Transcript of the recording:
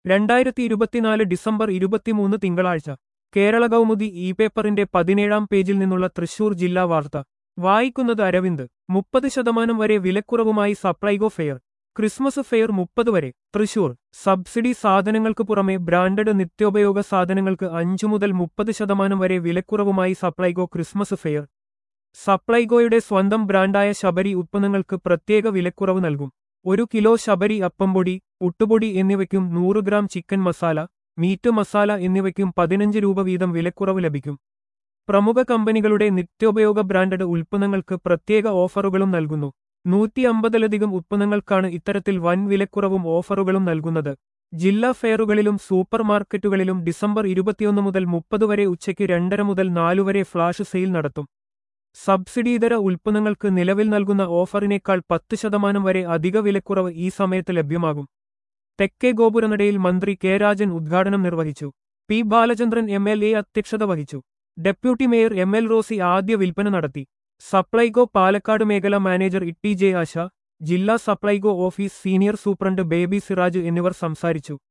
രണ്ടായിരത്തി ഇരുപത്തിനാല് ഡിസംബർ ഇരുപത്തിമൂന്ന് തിങ്കളാഴ്ച കേരള കൗമുദി ഇ പേപ്പറിന്റെ പതിനേഴാം പേജിൽ നിന്നുള്ള തൃശൂർ ജില്ലാ വാർത്ത വായിക്കുന്നത് അരവിന്ദ് മുപ്പത് ശതമാനം വരെ വിലക്കുറവുമായി സപ്ലൈകോ ഫെയർ ക്രിസ്മസ് ഫെയർ മുപ്പത് വരെ തൃശൂർ സബ്സിഡി സാധനങ്ങൾക്ക് പുറമെ ബ്രാൻഡഡ് നിത്യോപയോഗ സാധനങ്ങൾക്ക് അഞ്ചു മുതൽ മുപ്പത് ശതമാനം വരെ വിലക്കുറവുമായി സപ്ലൈകോ ക്രിസ്മസ് ഫെയർ സപ്ലൈകോയുടെ സ്വന്തം ബ്രാൻഡായ ശബരി ഉത്പന്നങ്ങൾക്ക് പ്രത്യേക വിലക്കുറവ് നൽകും ഒരു കിലോ ശബരി അപ്പംപൊടി പുട്ടുപൊടി എന്നിവയ്ക്കും നൂറ് gram chicken masala meat masala എന്നിവയ്ക്കും പതിനഞ്ച് രൂപ വീതം വിലക്കുറവ് ലഭിക്കും പ്രമുഖ കമ്പനികളുടെ നിത്യോപയോഗ ബ്രാൻഡഡ് ഉൽപ്പന്നങ്ങൾക്ക് പ്രത്യേക ഓഫറുകളും നൽകുന്നു നൂറ്റി അമ്പതിലധികം ഉത്പന്നങ്ങൾക്കാണ് ഇത്തരത്തിൽ വൻ വിലക്കുറവും ഓഫറുകളും നൽകുന്നത് ജില്ലാ ഫെയറുകളിലും സൂപ്പർ മാർക്കറ്റുകളിലും ഡിസംബർ ഇരുപത്തിയൊന്ന് മുതൽ മുപ്പത് വരെ ഉച്ചയ്ക്ക് രണ്ടര മുതൽ നാലു വരെ ഫ്ലാഷ് സെയിൽ നടത്തും സബ്സിഡിയിതര ഉൽപ്പന്നങ്ങൾക്ക് നിലവിൽ നൽകുന്ന ഓഫറിനേക്കാൾ പത്ത് ശതമാനം വരെ അധിക വിലക്കുറവ് ഈ സമയത്ത് ലഭ്യമാകും തെക്കേ ഗോപുരനടയിൽ മന്ത്രി കെ രാജൻ ഉദ്ഘാടനം നിർവഹിച്ചു P Balachandran M L A അധ്യക്ഷത വഹിച്ചു deputy mayor M L Rosy ആദ്യ വിൽപ്പന നടത്തി സപ്ലൈകോ പാലക്കാട് മേഖല മാനേജർ ഇട്ടി ജെ ആശ ജില്ലാ Supplyco office senior superintendent Baby Siraj എന്നിവർ സംസാരിച്ചു